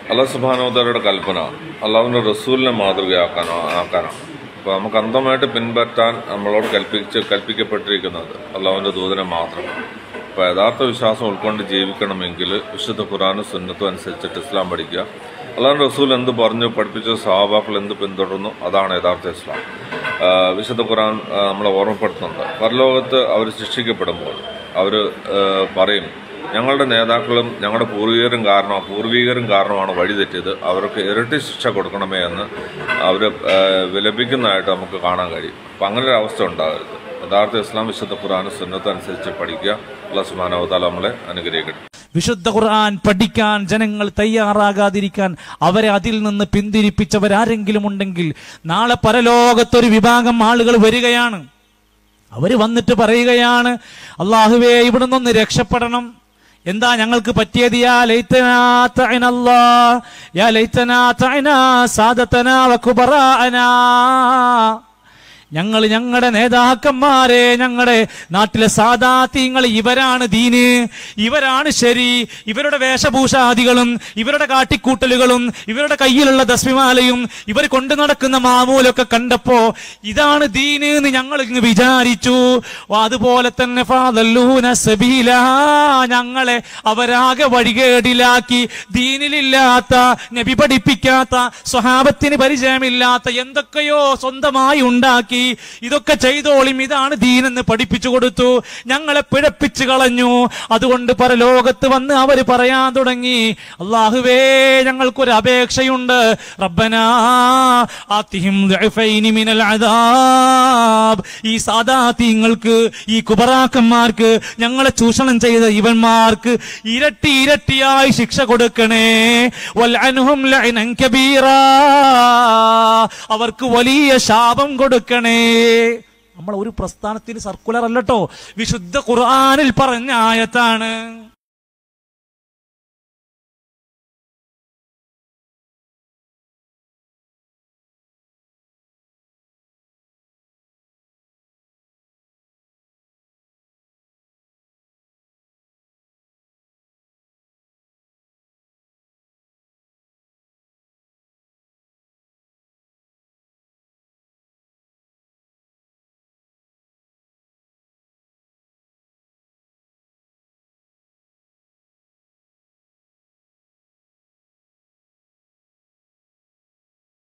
അള്ളാഹ് സുബാനോദരുടെ കൽപ്പന അള്ളാഹുവിൻ്റെ റസൂലിനെ മാതൃകയാക്കാനോ ആക്കാനാണ് അപ്പോൾ നമുക്ക് അന്ധമായിട്ട് പിൻപറ്റാൻ നമ്മളോട് കൽപ്പിച്ച് കൽപ്പിക്കപ്പെട്ടിരിക്കുന്നത് അള്ളാഹുവിൻ്റെ ദൂതനെ മാത്രമാണ് അപ്പോൾ യഥാർത്ഥ വിശ്വാസം ഉൾക്കൊണ്ട് ജീവിക്കണമെങ്കിൽ വിശുദ്ധ ഖുറാനും സുന്നത്തും അനുസരിച്ചിട്ട് ഇസ്ലാം പഠിക്കുക അള്ളാഹു റസൂൽ എന്ത് പറഞ്ഞു പഠിപ്പിച്ച സഹാബാക്കൾ എന്ത് പിന്തുടർന്നു അതാണ് യഥാർത്ഥ ഇസ്ലാം ആ, വിശുദ്ധ ഖുറാൻ ആ, നമ്മളെ ഓർമ്മപ്പെടുത്തുന്നുണ്ട് പരലോകത്ത് അവർ ശിക്ഷിക്കപ്പെടുമ്പോൾ അവർ പറയും ഞങ്ങളുടെ നേതാക്കളും ഞങ്ങളുടെ പൂർവികരും കാരണം പൂർവികരും കാരണമാണ് വഴിതെറ്റിയത് അവർക്ക് ഇരട്ടി ശിക്ഷ കൊടുക്കണമേ എന്ന് അവർ വിലപിക്കുന്നതായിട്ട് നമുക്ക് കാണാൻ കഴിയും അപ്പം അങ്ങനെ ഒരു അവസ്ഥ ഉണ്ടാകരുത് യഥാർത്ഥ ഇസ്ലാം വിശുദ്ധ ഖുറാനും സുന്നത്ത് അനുസരിച്ച് പഠിക്കുക അള്ളാഹ് സുബ്ഹാനഹു നമ്മളെ അനുഗ്രഹിക്കട്ടെ വിശുദ്ധ ഖുർആൻ പഠിക്കാൻ ജനങ്ങൾ തയ്യാറാകാതിരിക്കാൻ അവരെ അതിൽ നിന്ന് പിന്തിരിപ്പിച്ചവരാരെങ്കിലും ഉണ്ടെങ്കിൽ നാളെ പരലോകത്തൊരു വിഭാഗം ആളുകൾ വരികയാണ് അവര് വന്നിട്ട് പറയുകയാണ് അള്ളാഹുവേ ഇവിടെ നിന്ന് രക്ഷപ്പെടണം എന്താ ഞങ്ങൾക്ക് പറ്റിയത് യാ ലൈത്തനാ തഅനല്ലാ, യാ ലൈത്തനാ തഅനാ സാദത്തനാ വകുബറാഅനാ. ഞങ്ങൾ ഞങ്ങളുടെ നേതാക്കന്മാരെ ഞങ്ങളുടെ നാട്ടിലെ സാദാത്യങ്ങൾ ഇവരാണ് ദീന് ഇവരാണ് ശരി ഇവരുടെ വേഷഭൂഷാദികളും ഇവരുടെ കാട്ടിക്കൂട്ടലുകളും ഇവരുടെ കയ്യിലുള്ള ദസ്മിമാലയും ഇവർ കൊണ്ടു നടക്കുന്ന മാമൂലൊക്കെ കണ്ടപ്പോ ഇതാണ് ദീന് എന്ന് ഞങ്ങൾ ഇങ്ങ് വിചാരിച്ചു അതുപോലെ തന്നെ ഫാദല്ലൂന സബീല ഞങ്ങളെ അവരാകെ വഴികേടിലാക്കി ദീനിലില്ലാത്ത നബി പഠിപ്പിക്കാത്ത സ്വഹാബത്തിന് പരിചയമില്ലാത്ത എന്തൊക്കെയോ സ്വന്തമായി ഉണ്ടാക്കി ഇതൊക്കെ ചെയ്തോളിം ഇതാണ് ദീനെന്ന് പഠിപ്പിച്ചു കൊടുത്തു ഞങ്ങളെ പിഴപ്പിച്ചു കളഞ്ഞു അതുകൊണ്ട് പരലോകത്ത് വന്ന് അവര് പറയാൻ തുടങ്ങി അള്ളാഹുവേ ഞങ്ങൾക്കൊരു അപേക്ഷയുണ്ട് റബ്ബനാ ആത്തിഹിം ദുഅഫൈനി മിനൽ അദാബ് ഈ സാദാത്യങ്ങൾക്ക് ഈ കുബറാക്കന്മാർക്ക് ഞങ്ങളെ ചൂഷണം ചെയ്ത ഇവന്മാർക്ക് ഇരട്ടി ഇരട്ടിയായി ശിക്ഷ കൊടുക്കണേ വൽഅൻഹും ലഅനൻ കബീറാ അവർക്ക് വലിയ ശാപം കൊടുക്കണേ നമ്മൾ ഒരു പ്രസ്ഥാനത്തിന് സർക്കുലർ അല്ലട്ടോ വിശുദ്ധ ഖുർആനിൽ പറഞ്ഞ ആയത്താണ്